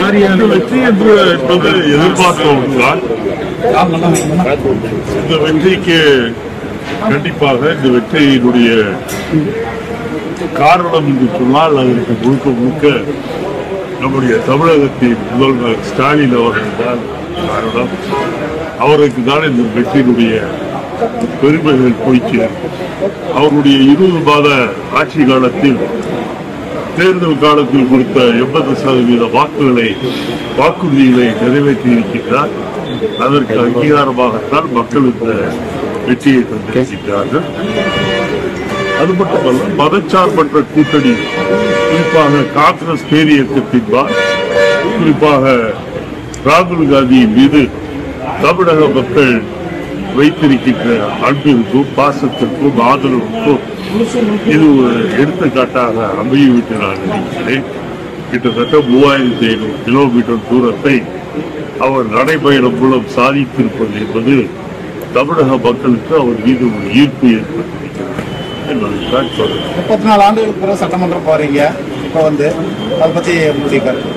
இந்த வெற்றி என்று என்பது எதிர்பார்த்த ஒன்றுதான் இந்த வெற்றிக்கு கண்டிப்பாக இந்த வெற்றியினுடைய காரணம் என்று சொன்னால் அதற்கு முழுக்க முழுக்க நம்முடைய தமிழகத்தின் முதல்வர் ஸ்டாலின் அவர்கள் தான் காரணம் அவருக்கு தான் இந்த வெற்றியினுடைய பெருமைகள் போய் சேரும் அவருடைய இருபது மாத ஆட்சி காலத்தில் தேர்தல் காலத்தில் கொடுத்த எண்பது சதவீத வாக்குகளை வாக்குறுதிகளை நிறைவேற்றி இருக்கின்றார் அதற்கு அங்கீகாரமாகத்தான் மக்கள் இந்த வெற்றியை தந்திருக்கின்றார்கள் அது மட்டுமல்ல மதச்சார்பற்ற கூட்டணி குறிப்பாக காங்கிரஸ் பேரியக்கத்தின்பால் குறிப்பாக ராகுல் காந்தி மீது தமிழக மக்கள் வைத்திருக்கின்ற அன்பிற்கும் பாசத்திற்கும் ஆதரவுக்கும் இது ஒரு எடுத்துக்காட்டாக அமையும் என்று நான் நினைக்கிறேன் கிட்டத்தட்ட மூவாயிரத்தி ஐநூறு கிலோமீட்டர் தூரத்தை அவர் நடைபயணம் மூலம் சாதித்திருப்பது என்பது தமிழக மக்களுக்கு அவர் மீது ஒரு ஈர்ப்பு ஏற்பட்டிருக்கிறது என்பதைத்தான் சொல்றேன் முப்பத்தி நாலு ஆண்டுகளுக்கு பிறகு சட்டமன்றம் போறீங்க இப்போ வந்து அதை பத்தி உங்களுடைய கருத்து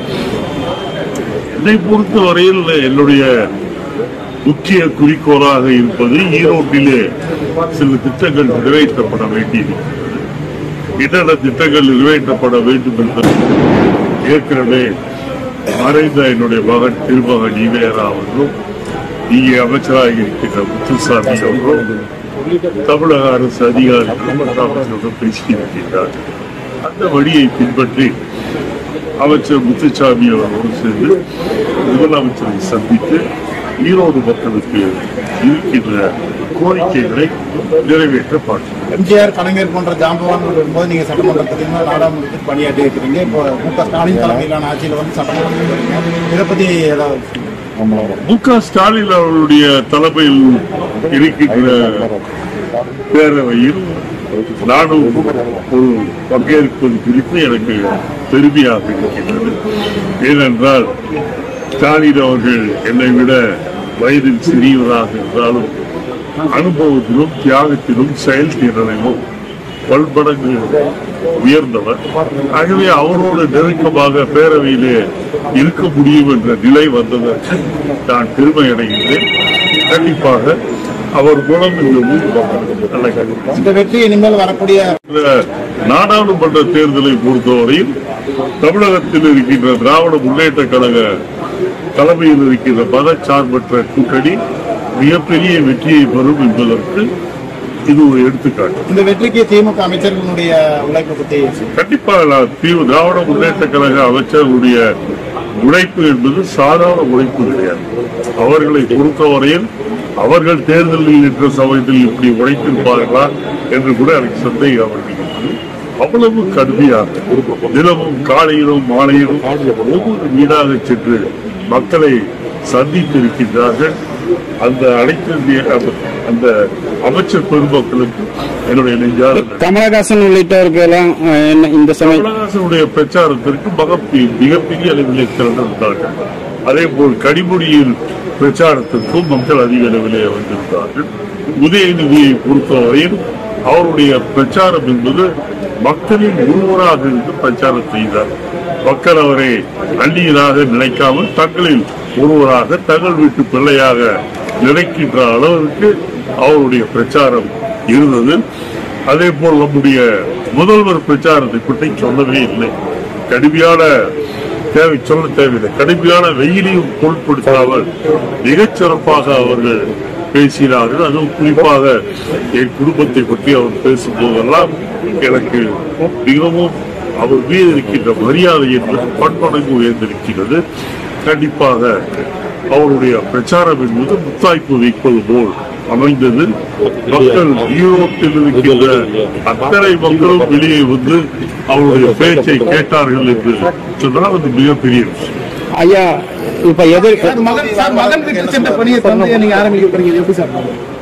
என்னை பொறுத்த வரையில் என்னுடைய முக்கிய குறிக்கோளாக இருப்பது ஈரோட்டிலே சில திட்டங்கள் நிறைவேற்றப்பட வேண்டியிருக்கிறது என்னென்ன திட்டங்கள் நிறைவேற்றப்பட வேண்டும் என்பது ஏற்கனவே மறைந்த என்னுடைய மகன் திருமகன் ஈவேரா அவர்களும் இங்கே அமைச்சராக இருக்கின்ற முத்துசாமி அவர்களும் தமிழக அரசு அதிகாரிகளும் முதலமைச்சருடன் பேசியிருக்கின்றார் அந்த வழியை பின்பற்றி அமைச்சர் முத்துசாமி அவர்களோடு சேர்ந்து முதலமைச்சரை சந்தித்து ஈரோடு மக்களுக்கு இருக்கின்ற கோரிக்கைகளை நிறைவேற்ற பார்க்கிறோம் எம்ஜிஆர் கலைஞர் போன்ற ஜாம்பவான்கள் வரும்போது நீங்க சட்டமன்றத்துக்கு நாடாளுமன்றத்துக்கு பணியாற்றி இருக்கிறீங்க இப்போ மு க ஸ்டாலின் தலைமையிலான ஆட்சியில் வந்து சட்டமன்றம் இதை பத்தி ஏதாவது மு க ஸ்டாலின் அவர்களுடைய தலைமையில் இருக்கின்ற பேரவையில் நானும் ஒரு பங்கேற்பது குறித்து எனக்கு பெருமையாக இருக்கின்றது ஏனென்றால் ஸ்டாலின் அவர்கள் என்னை விட வயதில் சிறியவராக இருந்தாலும் அனுபவத்திலும் தியாகத்திலும் செயல்திறனிலும் பல்மடங்கு உயர்ந்தவர் ஆகவே அவரோடு நெருக்கமாக பேரவையிலே இருக்க முடியும் என்ற நிலை வந்ததற்கு நான் பெருமை அடைகின்றேன் கண்டிப்பாக அவர் மூலம் இந்த ஊர் மக்களுக்கு நல்ல கருத்து இந்த வெற்றி இனிமேல் வரக்கூடிய இந்த நாடாளுமன்ற தேர்தலை பொறுத்தவரையில் தமிழகத்தில் இருக்கின்ற திராவிட முன்னேற்ற கழக தலைமையில் இருக்கின்ற மதச்சார்பற்ற கூட்டணி மிகப்பெரிய வெற்றியை பெறும் என்பதற்கு இது ஒரு எடுத்துக்காட்டு இந்த வெற்றிக்கு திமுக அமைச்சர்களுடைய உழைப்பு பத்தி கண்டிப்பாக நான் தீவு திராவிட முன்னேற்ற கழக அமைச்சர்களுடைய உழைப்பு என்பது சாதாரண உழைப்பு கிடையாது அவர்களை பொறுத்தவரையில் அவர்கள் தேர்தலில் நின்ற சமயத்தில் இப்படி உழைத்திருப்பார்களா என்று கூட எனக்கு சந்தேகம் வருகிறது அவ்வளவு கடுமையாக தினமும் காலையிலும் மாலையிலும் ஒவ்வொரு வீடாக சென்று மக்களை சந்தித்திருக்கின்றார்கள் அந்த அனைத்து இந்திய அந்த- அந்த அமைச்சர் பெருமக்களுக்கு என்னுடைய நெஞ்சார நன்றி. கமலஹாசன் உள்ளிட்டவருக்கு எல்லாம் அஹ், என்ன இந்த சமயம் கமலஹாசனுடைய பிரச்சாரத்திற்கு மகப்பெரிய மிகப்பெரிய அளவிலே திரண்டிருந்தார்கள் அதே போல் கனிமொழியில் பிரச்சாரத்திற்கும் மக்கள் அதிக அளவிலே வந்திருந்தார்கள் உதயநிதியை பொறுத்தவரையில் அவருடைய பிரச்சாரம் என்பது மக்களின் ஒருவராக இருந்து பிரச்சாரம் செய்தார் மக்கள் அவரை அந்நியராக நினைக்காமல் தங்களில் ஒருவராக தங்கள் வீட்டு பிள்ளையாக நினைக்கின்ற அளவிற்கு அவருடைய பிரச்சாரம் இருந்தது அதே போல் நம்முடைய முதல்வர் பிரச்சாரத்தை பற்றி சொல்லவே இல்லை கடுமையான தேவை சொல்ல தேவையில்லை கடுமையான வெயிலையும் பொருட்படுத்தாமல் மிகச் சிறப்பாக அவர்கள் பேசினார்கள் அதுவும் குறிப்பாக என் குடும்பத்தை பற்றி அவர் பேசும் போதெல்லாம் எனக்கு மிகவும் அவர் மீது இருக்கின்ற மரியாதை என்பது பன்மடங்கு உயர்ந்திருக்கிறது கண்டிப்பாக அவருடைய பிரச்சாரம் என்பது முத்தாய்ப்பு வைப்பது போல் அமைந்தது மக்கள் ஈரோட்டில் இருக்கின்ற அத்தனை மக்களும் வெளியே வந்து அவருடைய பேச்சை கேட்டார்கள் என்று சொன்னால் அது மிகப்பெரிய விஷயம் ஐயா இப்ப எதிர் மகன் சார் மகன் விட்டு சென்ற பணியை தந்தையை நீங்க ஆரம்பிக்க போறீங்க இது எப்படி சார்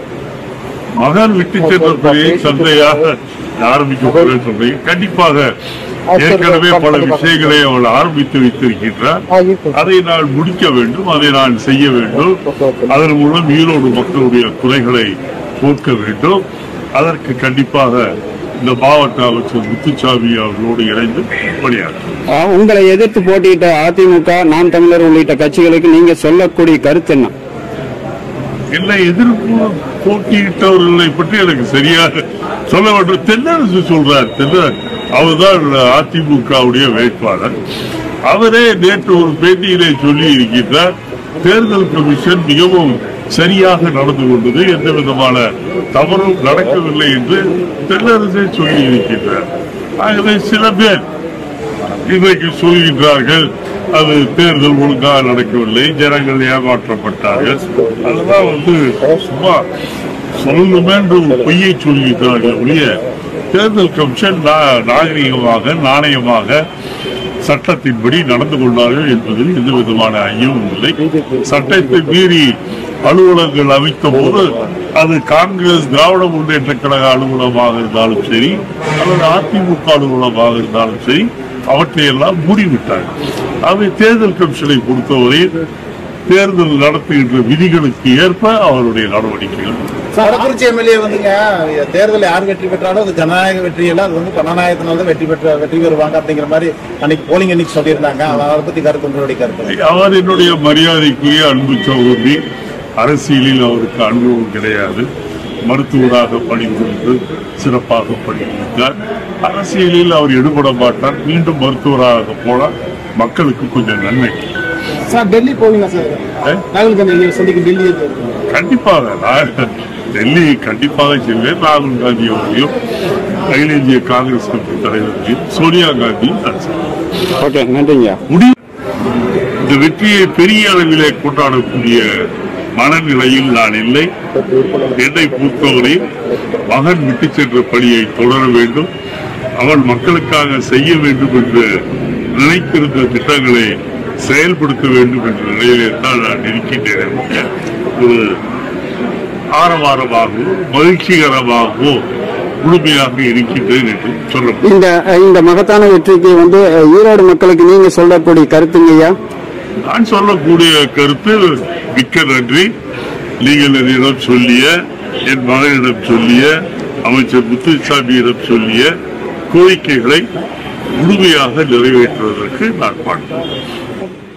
மகன் விட்டு சென்ற பணியை சந்தையாக ஆரம்பிக்க போறேன் சொல்றீங்க கண்டிப்பாக ஏற்கனவே பல விஷயங்களை அவள் ஆரம்பித்து வைத்திருக்கின்றார் அதை நான் முடிக்க வேண்டும் அதை நான் செய்ய வேண்டும் அதன் மூலம் ஈரோடு மக்களுடைய குறைகளை போக்க வேண்டும் அதற்கு கண்டிப்பாக இந்த மாவட்ட அமைச்சர் முத்துசாமி அவர்களோடு இணைந்து பணியாற்றும் ஆ, உங்களை எதிர்த்து போட்டியிட்ட அதிமுக நாம் தமிழர் உள்ளிட்ட கட்சிகளுக்கு நீங்க சொல்லக்கூடிய கருத்து என்ன என்னை எதிர்ப்பு போட்டியிட்டவர்களை பற்றி எனக்கு சரியாக சொல்ல வேண்டும் தென்னரசு சொல்றார் தென்ன அவர்தான் அதிமுகவுடைய வேட்பாளர் அவரே நேற்று ஒரு பேட்டியிலே சொல்லி இருக்கின்றார் தேர்தல் கமிஷன் மிகவும் சரியாக நடந்து கொண்டது எந்த விதமான தவறும் நடக்கவில்லை என்று தென்னரசே சொல்லி இருக்கின்றார் ஆகவே சில பேர் இன்றைக்கு சொல்கின்றார்கள் அது தேர்தல் ஒழுங்காக நடக்கவில்லை ஜனங்கள் ஏமாற்றப்பட்டார்கள் அதெல்லாம் வந்து சும்மா சொல்லணுமே என்று ஒரு பொய்யை சொல்கின்றார்கள் ஒழிய தேர்தல் கமிஷன் நா- நாகரிகமாக நாணயமாக சட்டத்தின்படி நடந்து கொண்டார்கள் என்பதில் எந்த விதமான ஐயமும் இல்லை சட்டத்தை மீறி அலுவலகங்கள் அமைத்த போது அது காங்கிரஸ் திராவிட முன்னேற்ற கழக அலுவலகமாக இருந்தாலும் சரி அல்லது அதிமுக அலுவலகமாக இருந்தாலும் சரி அவற்றையெல்லாம் மூடிவிட்டார்கள் அவை தேர்தல் கமிஷனை பொறுத்தவரை தேர்தல் நடத்துகின்ற விதிகளுக்கு ஏற்ப அவருடைய நடவடிக்கைகள் அரக்குறிச்சி எம்எல்ஏ வந்துங்க தேர்தல் யார் வெற்றி பெற்றாலும் அது ஜனநாயக வெற்றி இல்ல அது வந்து ஜனநாயகத்தினால தான் வெற்றி பெற்ற வெற்றி பெறுவாங்க அப்படிங்கிற மாதிரி அன்னைக்கு போலிங் அன்னைக்கு சொல்லியிருந்தாங்க அதை பத்தி கருத்து உங்களுடைய கருத்து அவர் என்னுடைய மரியாதைக்குரிய அன்பு சகோதரி அரசியலில் அவருக்கு அனுபவம் கிடையாது மருத்துவராக பணிபுரிந்து சிறப்பாக பணிபுரிந்தார் அரசியலில் அவர் ஈடுபட மாட்டார் மீண்டும் மருத்துவராக போனால் மக்களுக்கு கொஞ்சம் நன்மை சார் டெல்லி போவீங்க சார் ஏ? ராகுல் காந்தி சந்திக்க டெல்லி கண்டிப்பாக நான் டெல்லி கண்டிப்பாக செல்வேன் ராகுல் காந்தி அவர்களையும் அகில இந்திய காங்கிரஸ் கட்சி தலைவர்களையும் சோனியா காந்தியும் நான் சந்திப்பேன். ஓகே நன்றிங்க முடிவு இந்த வெற்றியை பெரிய அளவிலே கொண்டாடக்கூடிய மனநிலையில் நான் இல்லை என்னை பொறுத்தவரை மகன் விட்டு சென்ற பணியை தொடர வேண்டும் அவன் மக்களுக்காக செய்ய வேண்டும் என்று நினைத்திருந்த திட்டங்களை செயல்படுத்த வேண்டும் என்ற நிலையிலே தான் நான் இருக்கின்றேன் ஒழிய ஒரு ஆரவாரமாகவோ மகிழ்ச்சிகரமாகவோ முழுமையாக இருக்கின்றேன் என்று சொல்ல முடியும். இந்த இந்த மகத்தான வெற்றிக்கு வந்து அஹ், ஈரோடு மக்களுக்கு நீங்க சொல்லக்கூடிய கருத்துங்கய்யா நான் சொல்லக்கூடிய கருத்து மிக்க நன்றி நீங்கள் என்னிடம் சொல்லிய என் மகனிடம் சொல்லிய அமைச்சர் முத்துசாமியிடம் சொல்லிய கோரிக்கைகளை முழுமையாக நிறைவேற்றுவதற்கு நான் பார்க்கிறேன்